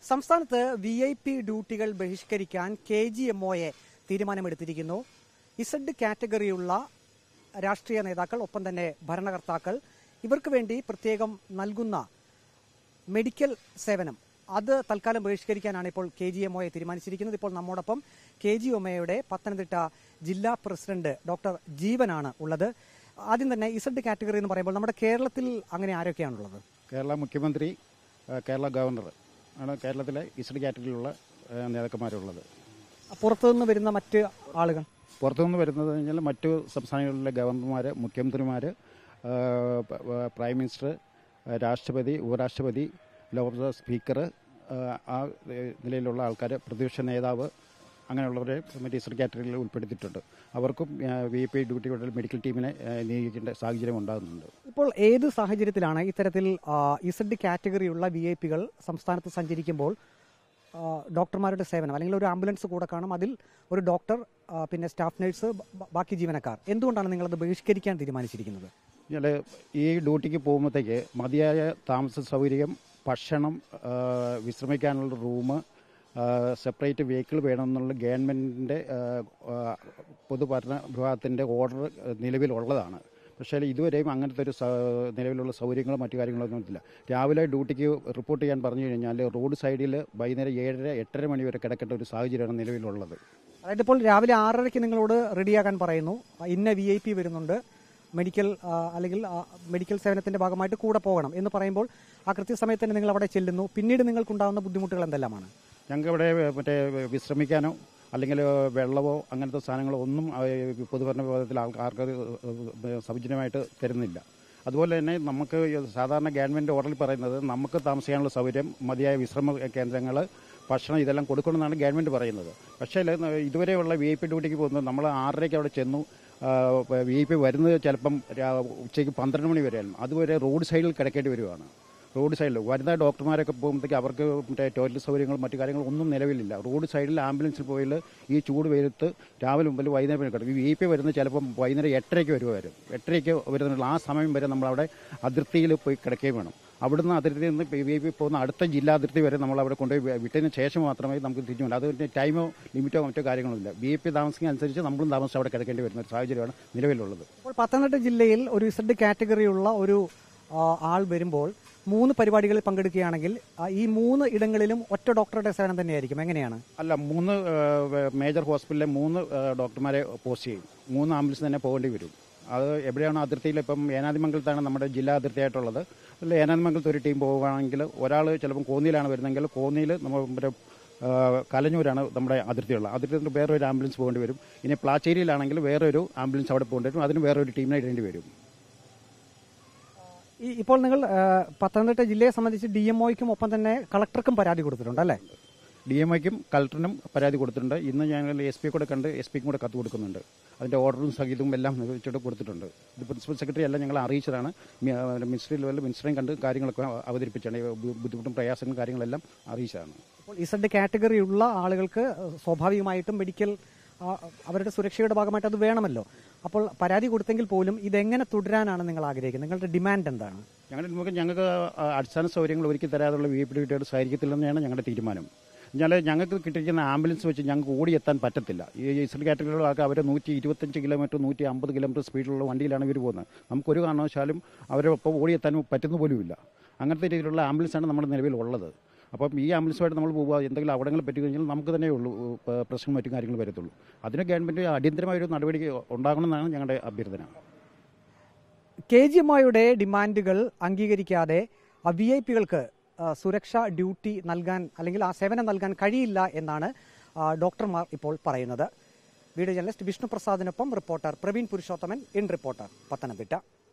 സംസ്ഥാനത്ത് V I P ഡ്യൂട്ടികൾ ബഹിഷ്കരിക്കാൻ കെ ജി എം ഒയെ തീരുമാനമെടുത്തിരിക്കുന്നു ഇസഡ് കാറ്റഗറിയുള്ള രാഷ്ട്രീയ നേതാക്കൾ ഒപ്പം തന്നെ ഭരണകർത്താക്കൾ ഇവർക്ക് വേണ്ടി പ്രത്യേകം നൽകുന്ന മെഡിക്കൽ സേവനം അത് തൽക്കാലം ബഹിഷ്കരിക്കാനാണ് ഇപ്പോൾ കെ ജി എം ഒയെ തീരുമാനിച്ചിരിക്കുന്നത് ഇപ്പോൾ നമ്മോടൊപ്പം കെ ജി എം ഒയുടെ പത്തനംതിട്ട ജില്ലാ പ്രസിഡന്റ് ഡോക്ടർ ജീവനാണ് ഉള്ളത് ആദ്യം തന്നെ ഇസഡ് കാറ്റഗറി എന്ന് പറയുമ്പോൾ നമ്മുടെ കേരളത്തിൽ അങ്ങനെ ആരൊക്കെയാണുള്ളത് കേരള മുഖ്യമന്ത്രി ആ, കേരള ഗവർണർ ആണ് കേരളത്തിലെ ഇസ്ഡ് കാറ്റഗറിയിലുള്ള ആ, നേതാക്കന്മാരുള്ളത് പുറത്തുനിന്ന് വരുന്ന മറ്റ് ആളുകൾ പുറത്തുനിന്ന് വരുന്നത് കഴിഞ്ഞാൽ മറ്റു സംസ്ഥാനങ്ങളിലെ ഗവർണർമാർ മുഖ്യമന്ത്രിമാർ പ്രൈം മിനിസ്റ്റർ ആ, രാഷ്ട്രപതി ഉപരാഷ്ട്രപതി ലോക്സഭാ സ്പീക്കർ ആ, ആ ഏ, നിലയിലുള്ള ആൾക്കാർ പ്രതിപക്ഷ നേതാവ് അങ്ങനെയുള്ളവരെ മറ്റേ ഇസ്ഡ് കാറ്റഗറിയിൽ ഉൾപ്പെടുത്തിയിട്ടുണ്ട് അവർക്കും വി പി ഡ്യൂട്ടിയുടെ മെഡിക്കൽ ടീമിനെ ആ, നിയോഗിക്കേണ്ട സാഹചര്യം ഉണ്ടാകുന്നുണ്ട് ഇപ്പോൾ ഏത് സാഹചര്യത്തിലാണ് ഇത്തരത്തിൽ ആ, ഇസഡ് കാറ്റഗറിയുള്ള വി ഐ പികൾ സംസ്ഥാനത്ത് സഞ്ചരിക്കുമ്പോൾ ആ, ഡോക്ടർമാരുടെ സേവനം അല്ലെങ്കിൽ ഒരു ആംബുലൻസ് കൂടെ കാണും അതിൽ ഒരു ഡോക്ടർ ആ, പിന്നെ സ്റ്റാഫ് നഴ്സ് ബ- ബാക്കി ജീവനക്കാർ എന്തുകൊണ്ടാണ് നിങ്ങളത് ബഹിഷ്കരിക്കാൻ തീരുമാനിച്ചിരിക്കുന്നത് എന്നാൽ ഈ ഡ്യൂട്ടിക്ക് പോകുമ്പോഴത്തേക്ക് മതിയായ താമസ സൗകര്യം ഭക്ഷണം ആ, വിശ്രമിക്കാനുള്ള റൂം സെപ്പറേറ്റ് വെഹിക്കിൾ വേണമെന്നുള്ള ഗവൺമെൻറ്റിൻ്റെ പൊതുഭരണ വിഭാഗത്തിൻ്റെ ഓർഡർ നിലവിലുള്ളതാണ് പക്ഷേ ഇതുവരെയും അങ്ങനത്തെ ഒരു സ- നിലവിലുള്ള സൗകര്യങ്ങളോ മറ്റു കാര്യങ്ങളൊന്നും ഇല്ല രാവിലെ ഡ്യൂട്ടിക്ക് റിപ്പോർട്ട് ചെയ്യാൻ പറഞ്ഞു കഴിഞ്ഞാൽ റോഡ് സൈഡിൽ വൈകുന്നേരം ഏഴര എട്ടര മണി വരെ കിടക്കേണ്ട ഒരു സാഹചര്യമാണ് നിലവിലുള്ളത് അതായത് ഇപ്പോൾ രാവിലെ ആറരയ്ക്ക് നിങ്ങളോട് റെഡിയാക്കാൻ പറയുന്നു ആ, ഇന്ന വി ഐ പി വരുന്നുണ്ട് മെഡിക്കൽ ആ, അല്ലെങ്കിൽ ആ, മെഡിക്കൽ സേവനത്തിന്റെ ഭാഗമായിട്ട് കൂടെ പോകണം എന്ന് പറയുമ്പോൾ ആ കൃത്യസമയത്ത് തന്നെ നിങ്ങൾ അവിടെ ചെല്ലുന്നു പിന്നീട് നിങ്ങൾക്കുണ്ടാകുന്ന ബുദ്ധിമുട്ടുകൾ എന്തെല്ലാമാണ് ഞങ്ങൾക്ക് ഇവിടെ മറ്റേ വിശ്രമിക്കാനോ അല്ലെങ്കിൽ വെള്ളമോ അങ്ങനത്തെ സാധനങ്ങളോ ഒന്നും ആ, ഈ പൊതുഭരണ വിഭാഗത്തിൽ ആൾക്കാർക്ക് സൗജന്യമായിട്ട് തരുന്നില്ല അതുപോലെ തന്നെ നമുക്ക് ഈ സാധാരണ ഗവൺമെൻറ് ഓർഡറിൽ പറയുന്നത് നമുക്ക് താമസിക്കാനുള്ള സൗകര്യം മതിയായ വിശ്രമ കേന്ദ്രങ്ങൾ ഭക്ഷണം ഇതെല്ലാം കൊടുക്കണമെന്നാണ് ഗവൺമെൻറ് പറയുന്നത് പക്ഷേ ഇതുവരെയുള്ള വി ഐ പി ഡ്യൂട്ടിക്ക് പോകുന്നത് നമ്മൾ ആറരയ്ക്ക് അവിടെ ചെന്നു വി ഐ പി വരുന്നത് ചിലപ്പം രാ- ഉച്ചയ്ക്ക് പന്ത്രണ്ട് മണി വരെയാണ് അതുവരെ റോഡ് സൈഡിൽ കിടക്കേണ്ടി വരുവാണ് റോഡ് സൈഡിൽ വരുന്ന ഡോക്ടർമാരൊക്കെ പോകുമ്പോഴത്തേക്ക് അവർക്ക് മറ്റേ ടോയ്ലറ്റ് സൗകര്യങ്ങളും മറ്റു കാര്യങ്ങളും ഒന്നും നിലവിലില്ല റോഡ് സൈഡിൽ ആംബുലൻസിൽ പോയാൽ ഈ ചൂട് വെയിലത്ത് രാവിലെ മുമ്പിൽ വൈകുന്നേരം വരെ കിടക്കും ഈ വി പി വരുന്നത് ചിലപ്പം വൈകുന്നേരം എട്ടരയ്ക്ക് വരുക വരും എട്ടരയ്ക്ക് വരുന്നുള്ള ആ സമയം വരെ നമ്മളവിടെ അതിർത്തിയിൽ പോയി കിടക്കുകയും വേണം അവിടുന്ന് അതിർത്തിയിൽ നിന്ന് വി പി പോകുന്ന അടുത്ത ജില്ലാ അതിർത്തി വരെ നമ്മൾ അവിടെ കൊണ്ടുപോയി വി- വിട്ടതിന് ശേഷം മാത്രമേ നമുക്ക് തിരിച്ചു വേണ്ട അത് ടൈമോ ലിമിറ്റോ മറ്റോ കാര്യങ്ങളൊന്നുമില്ല വി പി താമസിക്കുന്ന അനുസരിച്ച് നമ്മളും താമസിച്ച് അവിടെ കിടക്കേണ്ടി വരുന്ന ഒരു സാഹചര്യമാണ് നിലവിലുള്ളത് ഇപ്പോൾ പത്തനംതിട്ട ജില്ലയിൽ ഒരു ഇസഡ് കാറ്റഗറിയുള്ള ഒരു ആ, ആൾ വരുമ്പോൾ മൂന്ന് പരിപാടികളിൽ പങ്കെടുക്കുകയാണെങ്കിൽ ആ, ഈ മൂന്ന് ഇടങ്ങളിലും ഒറ്റ ഡോക്ടറുടെ സേവനം തന്നെയായിരിക്കും എങ്ങനെയാണ് അല്ല മൂന്ന് ഏഹ്, മേജർ ഹോസ്പിറ്റലിലെ മൂന്ന് ഏഹ്, ഡോക്ടർമാരെ പോസ്റ്റ് ചെയ്യും മൂന്ന് ആംബുലൻസ് തന്നെ പോകേണ്ടി വരും അത് എവിടെയാണ് അതിർത്തിയിൽ ഇപ്പം ഏനാദിമംഗലത്താണ് നമ്മുടെ ജില്ലാ അതിർത്തിയായിട്ടുള്ളത് അതിൽ ഏനാദിമംഗലത്ത് ഒരു ടീം പോവുകയാണെങ്കിൽ ഒരാൾ ചിലപ്പം കോന്നിയിലാണ് വരുന്നതെങ്കിൽ കോന്നിയിൽ നമ്മൾ മറ്റേ ഏഹ്, കലഞ്ഞൂരാണ് നമ്മുടെ അതിർത്തിയുള്ളത് അതിർത്തിയിൽ വേറെ ഒരു ആംബുലൻസ് പോകേണ്ടി വരും ഇനി പ്ലാച്ചേരിയിലാണെങ്കിൽ വേറെ ഒരു ആംബുലൻസ് അവിടെ പോകേണ്ടി വരും അതിന് വേറെ ഒരു ടീമിനെ ഇടേണ്ടി വരും ഈ ഇപ്പോൾ നിങ്ങൾ ആ, പത്തനംതിട്ട ജില്ലയെ സംബന്ധിച്ച് ഡി എം ഒയ്ക്കും ഒപ്പം തന്നെ കളക്ടർക്കും പരാതി കൊടുത്തിട്ടുണ്ട് അല്ലേ ഡി എം ഐക്കും കളക്ടറിനും പരാതി കൊടുത്തിട്ടുണ്ട് ഇന്ന് ഞങ്ങൾ എസ് പി കൂടെ കണ്ട് എസ് പിക്കും കൂടെ കത്ത് കൊടുക്കുന്നുണ്ട് അതിന്റെ ഓർഡറും സഹിതവും എല്ലാം വെച്ചിട്ട് കൊടുത്തിട്ടുണ്ട് ഇത് പ്രിൻസിപ്പൽ സെക്രട്ടറി എല്ലാം ഞങ്ങൾ അറിയിച്ചതാണ് മിനിസ്റ്ററി ലെവലിൽ മിനിസ്റ്ററേയും കണ്ട് കാര്യങ്ങളൊക്കെ അവതരിപ്പിച്ചാണ് ഈ ബു- ബുദ്ധിമുട്ടും പ്രയാസങ്ങളും കാര്യങ്ങളെല്ലാം അറിയിച്ചതാണ് ഇപ്പോൾ ഇസഡ് കാറ്റഗറി ഉള്ള ആളുകൾക്ക് സ്വാഭാവികമായിട്ടും മെഡിക്കൽ ആ, അവരുടെ സുരക്ഷയുടെ ഭാഗമായിട്ട് അത് വേണമല്ലോ അപ്പോൾ പരാതി കൊടുത്തെങ്കിൽ പോലും ഇതെങ്ങനെ തുടരാനാണ് നിങ്ങൾ ആഗ്രഹിക്കുന്നത് നിങ്ങളുടെ ഡിമാൻഡ് എന്താണ് ഞങ്ങളുടെ നമുക്ക് ഞങ്ങൾക്ക് ആ, അടിസ്ഥാന സൗകര്യങ്ങൾ ഒരുക്കി തരാതുള്ള വി പി ഡിയുടെ സഹകരിക്കത്തില്ലെന്നാണ് ഞങ്ങളുടെ തീരുമാനം എന്നാൽ ഞങ്ങൾക്ക് കിട്ടിയിരിക്കുന്ന ആംബുലൻസ് വെച്ച് ഞങ്ങൾക്ക് ഓടിയെത്താൻ പറ്റത്തില്ല ഈ ഇസ്രൽ കാറ്റഗറിയിലുള്ള ആൾക്കാർ അവർ നൂറ്റി ഇരുപത്തഞ്ച് കിലോമീറ്റർ നൂറ്റി അമ്പത് കിലോമീറ്റർ സ്പീഡിലുള്ള വണ്ടിയിലാണ് ഇവർ പോകുന്നത് നമുക്കൊരു കാരണവശാലും അവരെ ഒപ്പം ഓടിയെത്താൻ പറ്റുന്ന പോലുമില്ല അങ്ങനത്തെ രീതിയിലുള്ള ആംബുലൻസാണ് നമ്മുടെ നിലവിലുള്ളത് അപ്പം ഈ ആംബുലൻസുമായിട്ട് നമ്മൾ പോകുക എന്തെങ്കിലും അപകടങ്ങൾ പറ്റി കഴിഞ്ഞാൽ നമുക്ക് തന്നെ ഉള്ളൂ ഏഹ്, പ്രശ്നം മറ്റു കാര്യങ്ങൾ വരത്തുള്ളൂ അതിന് ഗവൺമെൻറ് അടിയന്തരമായ ഒരു നടപടി ഉണ്ടാകണമെന്നാണ് ഞങ്ങളുടെ അഭ്യർത്ഥന കെ ജി എം ഒയുടെ ഡിമാൻഡുകൾ അംഗീകരിക്കാതെ വി ഐ പികൾക്ക് സുരക്ഷാ ഡ്യൂട്ടി നൽകാൻ അല്ലെങ്കിൽ ആ സേവനം നൽകാൻ കഴിയില്ല എന്നാണ് ആ, ഡോക്ടർമാർ ഇപ്പോൾ പറയുന്നത് വീഡിയോ ജേർണലിസ്റ്റ് വിഷ്ണു പ്രസാദിനൊപ്പം reporter Praveen Purushothaman in reporter Pathanamthitta